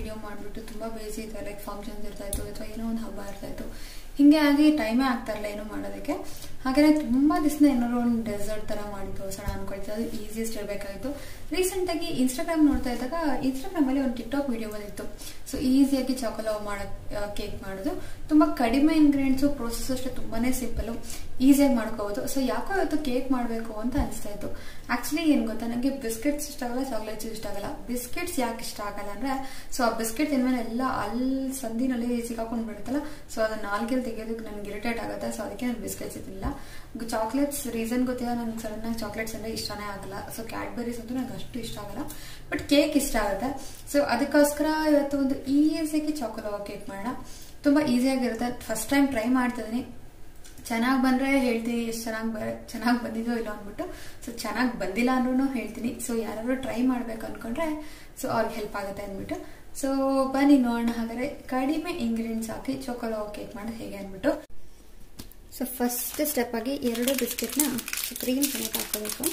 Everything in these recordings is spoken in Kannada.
ವಿಡಿಯೋ ಮಾಡಿಬಿಟ್ಟು ತುಂಬ ಬೇಸಿ ಇದೆ ಲೈಕ್ ಫಂಕ್ಷನ್ಸ್ ಇರ್ತಾಯಿತ್ತು ಅಥವಾ ಏನೋ ಒಂದು ಹಬ್ಬ ಇರ್ತಾಯಿತ್ತು ಹಿಂಗೆ ಆಗಿ ಟೈಮೇ ಆಗ್ತಾ ಇರಲಿಲ್ಲ ಏನೋ ಮಾಡೋದಕ್ಕೆ ಹಾಗೆಯೇ ತುಂಬ ದಿವಸ ಏನಾದ್ರು ಒಂದು ಡೆಸರ್ಟ್ ಥರ ಮಾಡಿ ತೋರಿಸೋಣ ಅನ್ಕೊಳ್ತಾ ಅದು ಈಸಿಯೆಸ್ಟ್ ಇರಬೇಕಾಗಿತ್ತು ರೀಸೆಂಟಾಗಿ ಇನ್ಸ್ಟಾಗ್ರಾಮ್ ನೋಡ್ತಾ ಇದ್ದಾಗ ಇನ್ಸ್ಟಾಗ್ರಾಮಲ್ಲಿ ಒಂದು ಟಿಕ್ಟಾಕ್ ವಿಡಿಯೋ ಬಂದಿತ್ತು ಸೊ ಈಸಿಯಾಗಿ ಚಾಕೊಲೋ ಮಾಡೋ ಕೇಕ್ ಮಾಡೋದು ತುಂಬ ಕಡಿಮೆ ಇಂಗ್ರೀಡಿಯೆಂಟ್ಸು ಪ್ರೋಸೆಸ್ ಅಷ್ಟೇ ತುಂಬಾ ಸಿಂಪಲ್ಲು ಈಸಿಯಾಗಿ ಮಾಡ್ಕೋಬೋದು ಸೊ ಯಾಕೋ ಇವತ್ತು ಕೇಕ್ ಮಾಡಬೇಕು ಅಂತ ಅನಿಸ್ತಾ ಇತ್ತು ಆಕ್ಚುಲಿ ಏನು ಗೊತ್ತಾ ನನಗೆ ಬಿಸ್ಕೆಟ್ಸ್ ಇಷ್ಟ ಆಗಲ್ಲ ಚಾಕ್ಲೇಟ್ಸ್ ಇಷ್ಟ ಆಗಲ್ಲ ಬಿಸ್ಕೆಟ್ಸ್ ಯಾಕೆ ಇಷ್ಟ ಆಗಲ್ಲ ಅಂದ್ರೆ ಸೊ ಆ ಬಿಸ್ಕೆಟ್ ತಿಂದ್ಮೇಲೆ ಎಲ್ಲ ಅಲ್ಲಿ ಸಂದಿನಲ್ಲಿ ಸಿಕ್ಕಾಕೊಂಡು ಬಿಡುತ್ತಲ್ಲ ಸೊ ಅದನ್ನ ನಾಲ್ಗೆಲ್ಲಿ ತೆಗೆಯೋದಕ್ಕೆ ನನಗೆ ಇರಿಟೇಟ್ ಆಗುತ್ತೆ ಸೊ ಅದಕ್ಕೆ ನಾನು ಬಿಸ್ಕೆಟ್ಸ್ ಇದ್ದಿಲ್ಲ ಚಾಕ್ಲೇಟ್ಸ್ ರೀಸನ್ ಗೊತ್ತಿಲ್ಲ ನನಗೆ ಸಡನ್ ಆಗಿ ಚಾಕ್ಲೇಟ್ಸ್ ಅಂದ್ರೆ ಇಷ್ಟನೇ ಆಗಲ್ಲ ಸೊ ಕ್ಯಾಡ್ಬರೀಸ್ ಅಂತೂ ನಂಗೆ ಅಷ್ಟು ಇಷ್ಟ ಆಗಲ್ಲ ಬಟ್ ಕೇಕ್ ಇಷ್ಟ ಆಗುತ್ತೆ ಸೊ ಅದಕ್ಕೋಸ್ಕರ ಇವತ್ತು ಒಂದು ಈಸಿಯಾಗಿ ಚಾಕೊಲೋ ಕೇಕ್ ಮಾಡೋಣ ತುಂಬಾ ಈಸಿಯಾಗಿರುತ್ತೆ ಫಸ್ಟ್ ಟೈಮ್ ಟ್ರೈ ಮಾಡ್ತಿದ್ದೀನಿ ಚೆನ್ನಾಗಿ ಬಂದರೆ ಹೇಳ್ತೀನಿ ಎಷ್ಟು ಚೆನ್ನಾಗಿ ಬ ಚೆನ್ನಾಗಿ ಬಂದಿದೋ ಇಲ್ಲೋ ಅಂದ್ಬಿಟ್ಟು ಸೊ ಚೆನ್ನಾಗಿ ಬಂದಿಲ್ಲ ಅಂದ್ರೂ ಹೇಳ್ತೀನಿ ಸೊ ಯಾರಾದ್ರೂ ಟ್ರೈ ಮಾಡ್ಬೇಕು ಅಂದ್ಕೊಂಡ್ರೆ ಸೊ ಅವ್ರಿಗೆ ಹೆಲ್ಪ್ ಆಗುತ್ತೆ ಅಂದ್ಬಿಟ್ಟು ಸೊ ಬನ್ನಿ ನೋಡೋಣ ಹಾಗಾದ್ರೆ ಕಡಿಮೆ ಇಂಗ್ರೀಡಿಯೆಂಟ್ಸ್ ಹಾಕಿ ಚೊಕೊಲೋ ಕೇಕ್ ಮಾಡೋದು ಹೇಗೆ ಅಂದ್ಬಿಟ್ಟು ಸೊ ಫಸ್ಟ್ ಸ್ಟೆಪ್ ಆಗಿ ಎರಡು ಬಿಸ್ಕೆಟ್ನ ಕ್ರೀಮ್ ಸಮೇತ ಹಾಕೋಬೇಕು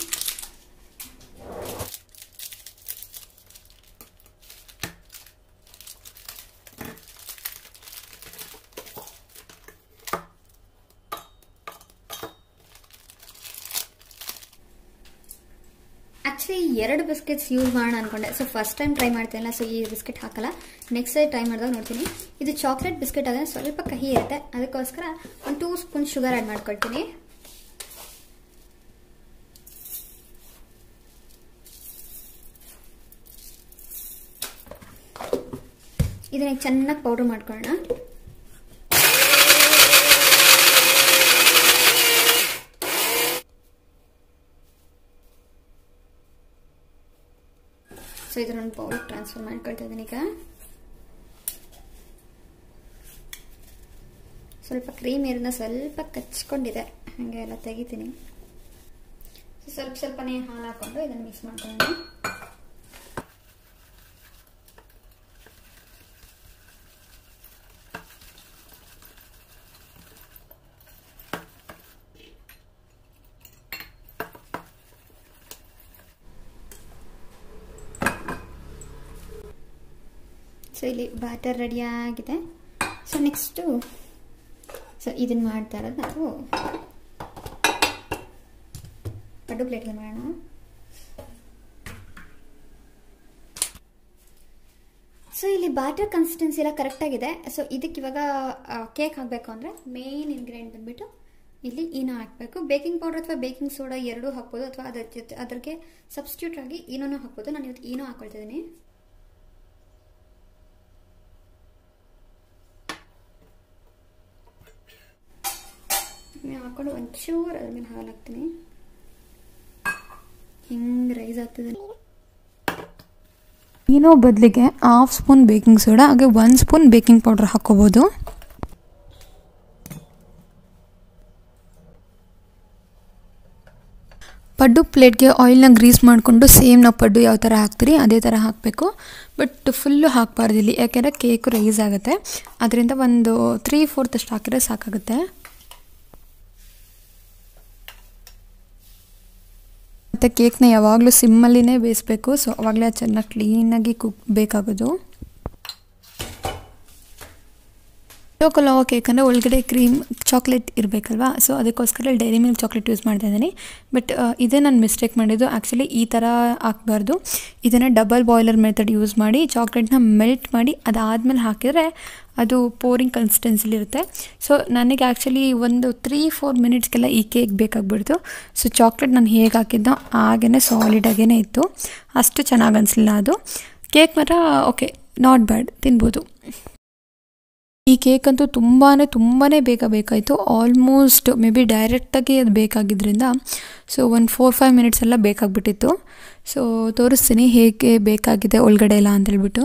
ಆ್ಯಕ್ಚುಲಿ ಎರಡು ಬಿಸ್ಕೆಟ್ಸ್ ಯೂಸ್ ಮಾಡೋಣ ಅನ್ಕೊಂಡೆ ಸೊ ಫಸ್ಟ್ ಟೈಮ್ ಟ್ರೈ ಮಾಡ್ತೀನಲ್ಲ ಸೊ ಈ ಬಿಸ್ಕೆಟ್ ಹಾಕಲ್ಲ ನೆಕ್ಸ್ಟ್ ಟೈಮ್ ಟ್ರೈ ಮಾಡಿದಾಗ ನೋಡ್ತೀನಿ ಇದು ಚಾಕ್ಲೇಟ್ ಬಿಸ್ಕೆಟ್ ಆದರೆ ಸ್ವಲ್ಪ ಕಹಿ ಇರುತ್ತೆ ಅದಕ್ಕೋಸ್ಕರ ಒಂದು ಟೂ ಸ್ಪೂನ್ ಶುಗರ್ ಆ್ಯಡ್ ಮಾಡ್ಕೊಳ್ತೀನಿ ಇದನ್ನ ಚೆನ್ನಾಗಿ ಪೌಡರ್ ಮಾಡ್ಕೊಳ್ಳೋಣ ಸೊ ಇದರೊಂದು ಬೌಲ್ ಟ್ರಾನ್ಸ್ಫರ್ ಮಾಡ್ಕೊಳ್ತಾ ಇದ್ದೀನಿ ಈಗ ಸ್ವಲ್ಪ ಕ್ರೀಮ್ ಇರೋದ ಸ್ವಲ್ಪ ಕಚ್ಕೊಂಡಿದೆ ಹಾಗೆ ಎಲ್ಲ ತೆಗಿತೀನಿ ಸೊ ಸ್ವಲ್ಪ ಸ್ವಲ್ಪನೇ ಹಾಲು ಹಾಕೊಂಡು ಇದನ್ನು ಮಿಕ್ಸ್ ಮಾಡ್ಕೊಳ್ಳೋಣ ಸೊ ಇಲ್ಲಿ ಬ್ಯಾಟರ್ ರೆಡಿ ಆಗಿದೆ ಸೊ ನೆಕ್ಸ್ಟು ಸೊ ಇದನ್ನು ಮಾಡ್ತಾ ಇರೋದು ನಾವು ಪಡ್ಡು ಪ್ಲೇಟ್ಗೆ ಮಾಡೋಣ ಸೊ ಇಲ್ಲಿ ಬ್ಯಾಟರ್ ಕನ್ಸಿಸ್ಟೆನ್ಸಿ ಎಲ್ಲ ಕರೆಕ್ಟಾಗಿದೆ ಸೊ ಇದಕ್ಕೆ ಇವಾಗ ಕೇಕ್ ಹಾಕಬೇಕು ಅಂದರೆ ಮೇನ್ ಇಂಗ್ರೀಡಿಯೆಂಟ್ ಬಂದ್ಬಿಟ್ಟು ಇಲ್ಲಿ ಈನೋ ಹಾಕಬೇಕು ಬೇಕಿಂಗ್ ಪೌಡರ್ ಅಥವಾ ಬೇಕಿಂಗ್ ಸೋಡಾ ಎರಡೂ ಹಾಕ್ಬೋದು ಅಥವಾ ಅದ್ರ ಜೊತೆ ಅದ್ರಿಗೆ ಸಬ್ಸ್ಟ್ಯೂಟ್ ಆಗಿ ಈನೋನು ಹಾಕ್ಬೋದು ನಾನು ಇವತ್ತು ಈನೋ ಹಾಕೊಳ್ತಿದ್ದೀನಿ ಹಾಕೊಂಡು ಒಂಚೂರು ಅದ್ರ ಮೇಲೆ ಹಾಲು ಹಾಕ್ತೀನಿ ಹಿಂಗೆ ರೈಸ್ ಆಗ್ತದೆ ಈನೋ ಬದಲಿಗೆ ಹಾಫ್ ಸ್ಪೂನ್ ಬೇಕಿಂಗ್ ಸೋಡಾ ಹಾಗೆ ಒಂದು ಸ್ಪೂನ್ ಬೇಕಿಂಗ್ ಪೌಡರ್ ಹಾಕೋಬೋದು ಪಡ್ಡು ಪ್ಲೇಟ್ಗೆ ಆಯಿಲ್ನ ಗ್ರೀಸ್ ಮಾಡಿಕೊಂಡು ಸೇಮ್ ನಾವು ಪಡ್ಡು ಯಾವ ಥರ ಹಾಕ್ತೀರಿ ಅದೇ ಥರ ಹಾಕಬೇಕು ಬಟ್ ಫುಲ್ಲು ಹಾಕಬಾರ್ದು ಇಲ್ಲಿ ಯಾಕೆಂದರೆ ಕೇಕು ರೈಸ್ ಆಗುತ್ತೆ ಅದರಿಂದ ಒಂದು ತ್ರೀ ಫೋರ್ತ್ ಅಷ್ಟು ಹಾಕಿದ್ರೆ ಸಾಕಾಗುತ್ತೆ ಮತ್ತು ಕೇಕ್ನ ಯಾವಾಗಲೂ ಸಿಮ್ಮಲ್ಲಿನೇ ಬೇಯಿಸ್ಬೇಕು ಸೊ ಅವಾಗಲೇ ಚೆನ್ನಾಗಿ ಕ್ಲೀನಾಗಿ ಕುಕ್ ಬೇಕಾಗೋದು ಚೋಕೊಲೋವಾ ಕೇಕ್ ಅಂದರೆ ಒಳಗಡೆ ಕ್ರೀಮ್ ಚಾಕ್ಲೇಟ್ ಇರಬೇಕಲ್ವಾ ಸೊ ಅದಕ್ಕೋಸ್ಕರ ಡೈರಿ ಮಿಲ್ಕ್ ಚಾಕ್ಲೇಟ್ ಯೂಸ್ ಮಾಡ್ತಾ ಇದ್ದೀನಿ ಬಟ್ ಇದೇ ನಾನು ಮಿಸ್ಟೇಕ್ ಮಾಡಿದ್ದು ಆ್ಯಕ್ಚುಲಿ ಈ ಥರ ಹಾಕಬಾರ್ದು ಇದನ್ನು ಡಬಲ್ ಬಾಯ್ಲರ್ ಮೆಥಡ್ ಯೂಸ್ ಮಾಡಿ ಚಾಕ್ಲೇಟ್ನ ಮೆಲ್ಟ್ ಮಾಡಿ ಅದಾದಮೇಲೆ ಹಾಕಿದರೆ ಅದು ಪೋರಿಂಗ್ ಕನ್ಸಿಸ್ಟೆನ್ಸಿಲಿರುತ್ತೆ ಸೊ ನನಗೆ ಆ್ಯಕ್ಚುಲಿ ಒಂದು ತ್ರೀ ಫೋರ್ ಮಿನಿಟ್ಸ್ಗೆಲ್ಲ ಈ ಕೇಕ್ ಬೇಕಾಗ್ಬಿಡ್ತು ಸೊ ಚಾಕ್ಲೇಟ್ ನಾನು ಹೇಗೆ ಹಾಕಿದ್ದೋ ಹಾಗೇ ಸಾಲಿಡಾಗೇ ಇತ್ತು ಅಷ್ಟು ಚೆನ್ನಾಗಿ ಅನಿಸಲಿಲ್ಲ ಅದು ಕೇಕ್ ಮಾತ್ರ ಓಕೆ ನಾಟ್ ಬ್ಯಾಡ್ ತಿನ್ಬೋದು ಈ ಕೇಕ್ ಅಂತೂ ತುಂಬಾ ತುಂಬಾ ಬೇಗ ಬೇಕಾಯಿತು ಆಲ್ಮೋಸ್ಟ್ ಮೇ ಬಿ ಡೈರೆಕ್ಟಾಗಿ ಅದು ಬೇಕಾಗಿದ್ದರಿಂದ ಸೊ ಒಂದು ಫೋರ್ ಫೈವ್ ಮಿನಿಟ್ಸ್ ಎಲ್ಲ ಬೇಕಾಗ್ಬಿಟ್ಟಿತ್ತು ಸೊ ತೋರಿಸ್ತೀನಿ ಹೇಗೆ ಬೇಕಾಗಿದೆ ಒಳಗಡೆ ಎಲ್ಲ ಅಂತೇಳ್ಬಿಟ್ಟು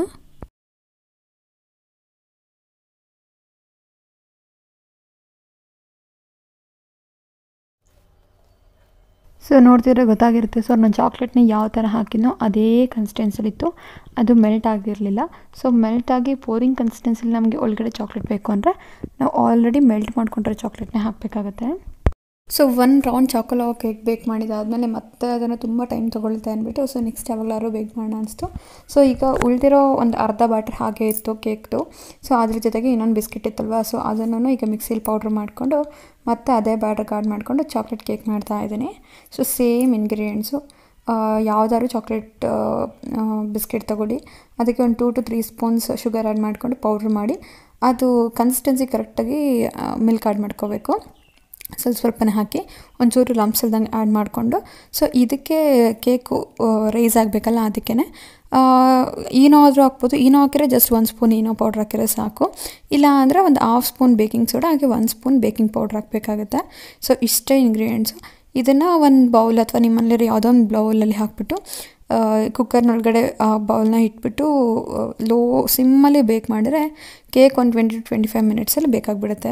ಸೊ ನೋಡ್ತಿದ್ರೆ ಗೊತ್ತಾಗಿರುತ್ತೆ ಸೊ ನಾನು ಚಾಕ್ಲೇಟ್ನ ಯಾವ ಥರ ಹಾಕಿನೋ ಅದೇ ಕನ್ಸಿಸ್ಟೆನ್ಸಲ್ಲಿತ್ತು ಅದು ಮೆಲ್ಟ್ ಆಗಿರಲಿಲ್ಲ ಸೊ ಮೆಲ್ಟ್ ಆಗಿ ಪೋರಿಂಗ್ ಕನ್ಸಿಸ್ಟೆನ್ಸಲ್ಲಿ ನಮಗೆ ಒಳಗಡೆ ಚಾಕ್ಲೇಟ್ ಬೇಕು ಅಂದರೆ ನಾವು ಆಲ್ರೆಡಿ ಮೆಲ್ಟ್ ಮಾಡ್ಕೊಂಡ್ರೆ ಚಾಕ್ಲೇಟ್ನ ಹಾಕಬೇಕಾಗತ್ತೆ so one round chocolate cake bake ಮಾಡಿದಾದಮೇಲೆ ಮತ್ತೆ ಅದನ್ನು ತುಂಬ ಟೈಮ್ ತೊಗೊಳುತ್ತೆ ಅಂದ್ಬಿಟ್ಟು ಸೊ ನೆಕ್ಸ್ಟ್ ಯಾವಾಗಲಾದ್ರು ಬೇಕ್ ಮಾಡೋಣ ಅನಿಸ್ತು ಸೊ ಈಗ ಉಳಿದಿರೋ ಒಂದು ಅರ್ಧ ಬ್ಯಾಟರ್ ಹಾಗೆ ಇತ್ತು ಕೇಕ್ದು ಸೊ ಅದ್ರ ಜೊತೆಗೆ ಇನ್ನೊಂದು ಬಿಸ್ಕೆಟ್ ಇತ್ತಲ್ವ ಸೊ ಅದನ್ನು ಈಗ ಮಿಕ್ಸಿಲಿ ಪೌಡ್ರ್ ಮಾಡಿಕೊಂಡು ಮತ್ತೆ ಅದೇ ಬ್ಯಾಟರ್ ಗಾರ್ಡ್ ಮಾಡಿಕೊಂಡು ಚಾಕ್ಲೇಟ್ ಕೇಕ್ ಮಾಡ್ತಾ ಇದ್ದೀನಿ ಸೊ ಸೇಮ್ ಇಂಗ್ರೀಡಿಯೆಂಟ್ಸು ಯಾವುದಾದ್ರು ಚಾಕ್ಲೇಟ್ ಬಿಸ್ಕೆಟ್ ತೊಗೊಳ್ಳಿ ಅದಕ್ಕೆ ಒಂದು two to three spoons sugar add ಮಾಡಿಕೊಂಡು ಪೌಡ್ರ್ ಮಾಡಿ ಅದು ಕನ್ಸಿಸ್ಟೆನ್ಸಿ ಕರೆಕ್ಟಾಗಿ ಮಿಲ್ಕ್ ಆ್ಯಡ್ ಮಾಡ್ಕೋಬೇಕು ಸ್ವಲ್ಪ ಸ್ವಲ್ಪನೇ ಹಾಕಿ ಒಂಚೂರು ಲಂಪ್ಸಲ್ದಂಗೆ ಆ್ಯಡ್ ಮಾಡಿಕೊಂಡು ಸೊ ಇದಕ್ಕೆ ಕೇಕು ರೈಸ್ ಆಗಬೇಕಲ್ಲ ಅದಕ್ಕೇ ಈನೋ ಆದರೂ ಹಾಕ್ಬೋದು ಈನೋ ಹಾಕಿದ್ರೆ ಜಸ್ಟ್ ಒಂದು ಸ್ಪೂನ್ ಈನೋ ಪೌಡ್ರ್ ಹಾಕಿದ್ರೆ ಸಾಕು ಇಲ್ಲ ಅಂದರೆ ಒಂದು ಹಾಫ್ ಸ್ಪೂನ್ ಬೇಕಿಂಗ್ ಸೋಡಾ ಹಾಗೆ ಒಂದು ಸ್ಪೂನ್ ಬೇಕಿಂಗ್ ಪೌಡ್ರ್ ಹಾಕಬೇಕಾಗುತ್ತೆ ಸೊ ಇಷ್ಟೇ ಇಂಗ್ರೀಡಿಯೆಂಟ್ಸು ಇದನ್ನು ಒಂದು ಬೌಲ್ ಅಥವಾ ನಿಮ್ಮಲ್ಲಿ ಯಾವುದೋ ಒಂದು ಬೌಲಲ್ಲಿ ಹಾಕ್ಬಿಟ್ಟು ಕುಕ್ಕರ್ನೊಳಗಡೆ ಆ ಬೌಲ್ನ ಇಟ್ಬಿಟ್ಟು ಲೋ ಸಿಮ್ಮಲ್ಲಿ ಬೇಕ್ ಮಾಡಿದ್ರೆ ಕೇಕ್ ಒಂದು ಟ್ವೆಂಟಿ ಟು ಟ್ವೆಂಟಿ ಫೈವ್ ಮಿನಿಟ್ಸಲ್ಲಿ ಬೇಕಾಗಿಬಿಡುತ್ತೆ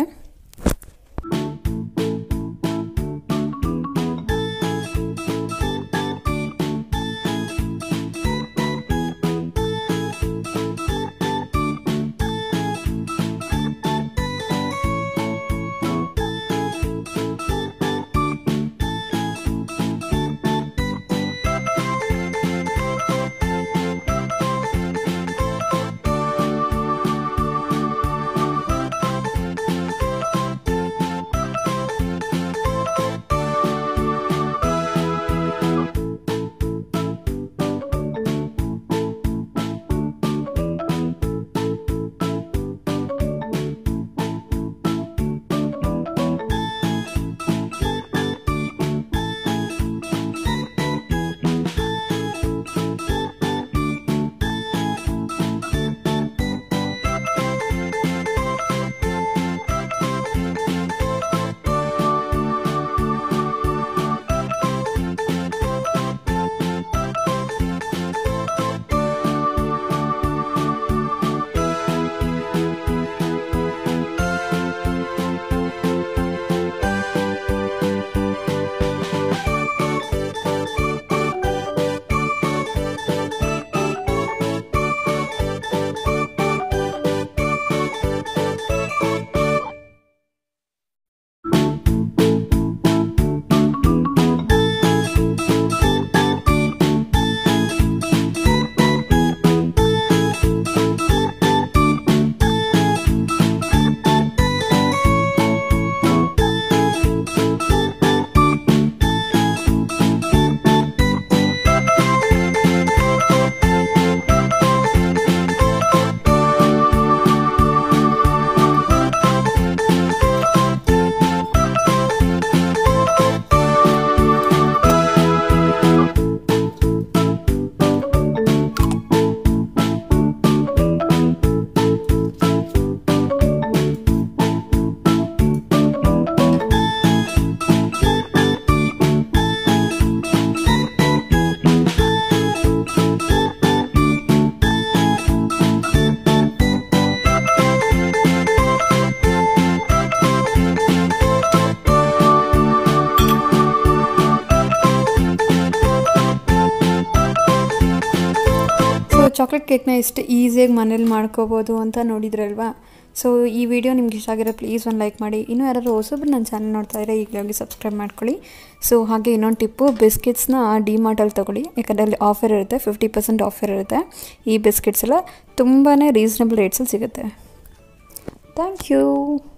ಚಾಕ್ಲೇಟ್ ಕೇಕ್ನ ಎಷ್ಟು ಈಸಿಯಾಗಿ ಮನೇಲಿ ಮಾಡ್ಕೋಬೋದು ಅಂತ ನೋಡಿದ್ರಲ್ವಾ ಸೊ ಈ ವಿಡಿಯೋ ನಿಮ್ಗೆ ಇಷ್ಟ ಆಗಿರೋ ಪ್ಲೀಸ್ ಒಂದು ಲೈಕ್ ಮಾಡಿ ಇನ್ನೂ ಯಾರಾದ್ರು ಹೊಸಬ್ರು ನನ್ನ ಚಾನಲ್ ನೋಡ್ತಾ ಇದ್ರೆ ಈಗಲೇ ಹೋಗಿ ಸಬ್ಸ್ಕ್ರೈಬ್ ಮಾಡ್ಕೊಳ್ಳಿ ಸೊ ಹಾಗೆ ಇನ್ನೊಂದು ಟಿಪ್ಪು ಬಿಸ್ಕೆಟ್ಸ್ನ ಡಿಮಾರ್ಟಲ್ಲಿ ತೊಗೊಳ್ಳಿ ಯಾಕಂದರೆ ಅಲ್ಲಿ ಆಫರ್ ಇರುತ್ತೆ ಫಿಫ್ಟಿ ಪರ್ಸೆಂಟ್ ಆಫರ್ ಇರುತ್ತೆ ಈ ಬಿಸ್ಕೆಟ್ಸ್ ಎಲ್ಲ ತುಂಬಾ ರೀಸನಬಲ್ ರೇಟ್ಸಲ್ಲಿ ಸಿಗುತ್ತೆ ಥ್ಯಾಂಕ್ ಯು